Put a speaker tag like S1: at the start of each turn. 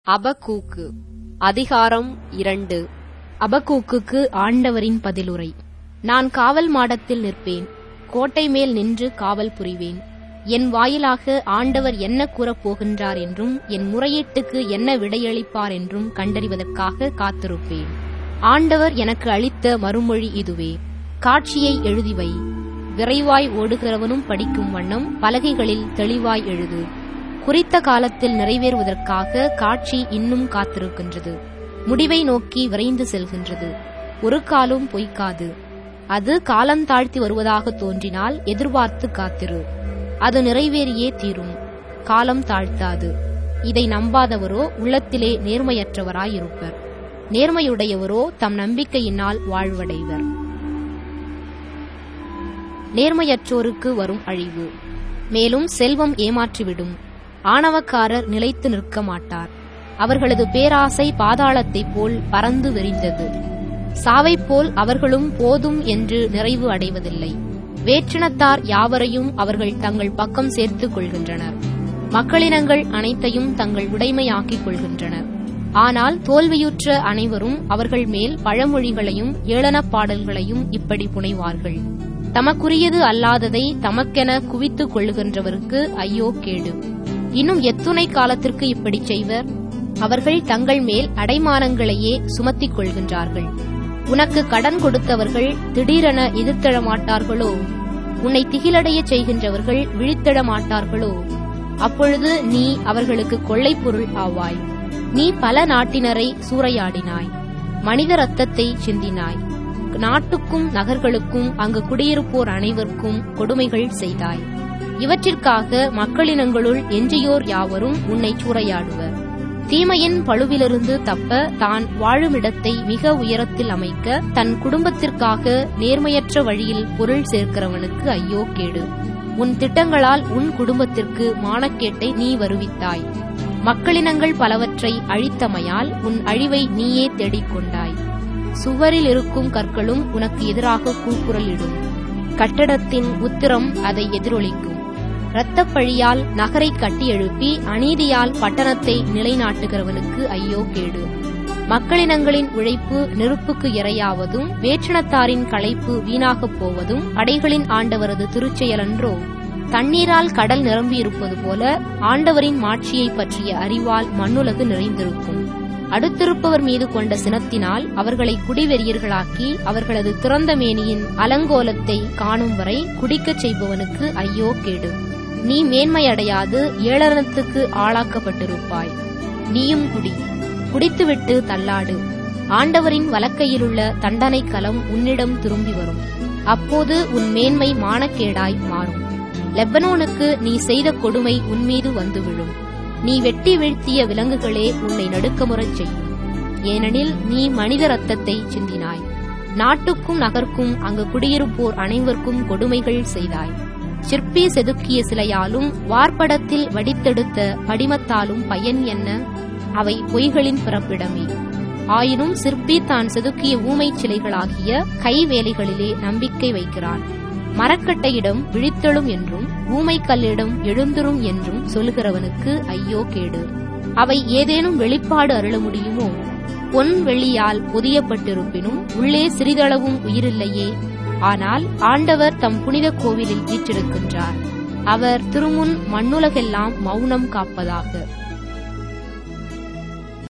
S1: அபக்கூக்கு அதிகாரம் இரண்டு அபக்கூக்குக்கு ஆண்டவரின் பதிலுரை நான் காவல் மாடத்தில் நிற்பேன் கோட்டை மேல் நின்று காவல் புரிவேன் என் வாயிலாக ஆண்டவர் என்ன கூறப் போகின்றார் என்றும் என் முறையீட்டுக்கு என்ன விடையளிப்பார் என்றும் கண்டறிவதற்காக காத்திருப்பேன் ஆண்டவர் எனக்கு அளித்த மறுமொழி இதுவே காட்சியை எழுதி வை விரைவாய் ஓடுகிறவனும் படிக்கும் வண்ணம் பலகைகளில் தெளிவாய் எழுது குறித்த காலத்தில் நிறைவேறுவதற்காக காட்சி இன்னும் காத்திருக்கின்றது முடிவை நோக்கி விரைந்து செல்கின்றது ஒரு காலும் பொய்க்காது அது காலந்தாழ்த்தி வருவதாக தோன்றினால் எதிர்பார்த்து காத்திரு அது நிறைவேறியே தீரும் காலம் தாழ்த்தாது இதை நம்பாதவரோ உள்ளத்திலே நேர்மையற்றவராயிருப்பர் நேர்மையுடையவரோ தம் நம்பிக்கையினால் வாழ்வடைவர் நேர்மையற்றோருக்கு வரும் அழிவு மேலும் செல்வம் ஏமாற்றிவிடும் ஆணவக்காரர் நிலைத்து நிற்க மாட்டார் அவர்களது பேராசை பாதாளத்தைப் போல் பறந்து விரிந்தது சாவைப் போல் அவர்களும் போதும் என்று நிறைவு அடைவதில்லை வேற்றினத்தார் யாவரையும் அவர்கள் தங்கள் பக்கம் சேர்த்துக் கொள்கின்றனர் மக்களினங்கள் அனைத்தையும் தங்கள் உடைமையாக்கிக் கொள்கின்றனர் ஆனால் தோல்வியுற்ற அனைவரும் அவர்கள் மேல் பழமொழிகளையும் ஏளனப் பாடல்களையும் இப்படி புனைவார்கள் தமக்குரியது அல்லாததை தமக்கென குவித்துக் கொள்ளுகின்றவருக்கு ஐயோ கேடு இன்னும் எத்துணை காலத்திற்கு இப்படி செய்வர் அவர்கள் தங்கள் மேல் அடைமானங்களையே சுமத்திக் கொள்கின்றார்கள் உனக்கு கடன் கொடுத்தவர்கள் திடீரென எதிர்த்தெழ மாட்டார்களோ உன்னை திகிலடைய செய்கின்றவர்கள் விழித்தெழ மாட்டார்களோ அப்பொழுது நீ அவர்களுக்கு கொள்ளைப் பொருள் ஆவாய் நீ பல நாட்டினரை சூறையாடினாய் மனித ரத்தத்தை சிந்தினாய் நாட்டுக்கும் நகர்களுக்கும் அங்கு குடியிருப்போர் அனைவருக்கும் கொடுமைகள் செய்தாய் இவற்றிற்காக மக்களினங்களுள் எஞ்சியோர் யாவரும் உன்னை சூறையாடுவர் தீமையின் பழுவிலிருந்து தப்ப தான் வாழுமிடத்தை மிக உயரத்தில் அமைக்க தன் குடும்பத்திற்காக நேர்மையற்ற வழியில் பொருள் சேர்க்கிறவனுக்கு ஐயோ கேடு உன் திட்டங்களால் உன் குடும்பத்திற்கு மானக்கேட்டை நீ வருவித்தாய் மக்களினங்கள் பலவற்றை அழித்தமையால் உன் அழிவை நீயே தேடிக்கொண்டாய் சுவரில் இருக்கும் கற்களும் உனக்கு எதிராக கூக்குரலிடும் கட்டடத்தின் உத்திரம் அதை எதிரொலிக்கும் இரத்தப்பழியால் நகரை கட்டி எழுப்பி அநீதியால் பட்டணத்தை நிலைநாட்டுகிறவனுக்கு ஐயோ கேடு மக்களினங்களின் உழைப்பு நெருப்புக்கு இரையாவதும் வேற்றினத்தாரின் களைப்பு வீணாகப் போவதும் அடைகளின் ஆண்டவரது திருச்செயலன்றோ தண்ணீரால் கடல் நிரம்பியிருப்பது போல ஆண்டவரின் மாட்சியை பற்றிய அறிவால் மண்ணுலகு நிறைந்திருக்கும் அடுத்திருப்பவர் மீது கொண்ட சினத்தினால் அவர்களை குடிவெறியர்களாக்கி அவர்களது திறந்த மேனியின் அலங்கோலத்தை காணும் வரை குடிக்கச் செய்பவனுக்கு ஐயோ கேடு நீ மேன்மையடையாது ஏளனத்துக்கு ஆளாக்கப்பட்டிருப்பாய் நீயும் குடி குடித்துவிட்டு தள்ளாடு ஆண்டவரின் வலக்கையிலுள்ள தண்டனை கலம் உன்னிடம் திரும்பி வரும் அப்போது உன் மேன்மை மானக்கேடாய் மாறும் லெப்பனோனுக்கு நீ செய்த கொடுமை உன்மீது வந்து விழும் நீ வெட்டி வீழ்த்திய விலங்குகளே உன்னை நடுக்கமுறச் செய்யும் ஏனெனில் நீ மனித ரத்தத்தை சிந்தினாய் நாட்டுக்கும் நகர்க்கும் அங்கு குடியிருப்போர் அனைவருக்கும் கொடுமைகள் செய்தாய் சிற்பி செதுக்கிய சிலையாலும் வார்ப்படத்தில் வடித்தெடுத்த படிமத்தாலும் பயன் என்ன அவை பொய்களின் பிறப்பிடமே ஆயினும் சிற்பி தான் செதுக்கிய ஊமைச் சிலைகளாகிய கைவேலைகளிலே நம்பிக்கை வைக்கிறான் மரக்கட்டையிடம் விழித்தெழும் என்றும் ஊமைக்கல்லிடம் எழுந்துரும் என்றும் சொல்கிறவனுக்கு ஐயோ கேடு அவை ஏதேனும் வெளிப்பாடு அருள முடியுமோ பொன் வெள்ளியால் பொதியப்பட்டிருப்பினும் உள்ளே சிறிதளவும் உயிரில்லையே ஆனால் ஆண்டவர் தம் புனித கோவிலில் வீற்றிருக்கின்றார் அவர் திருமுன் மண்ணுலகெல்லாம் மௌனம் காப்பதாக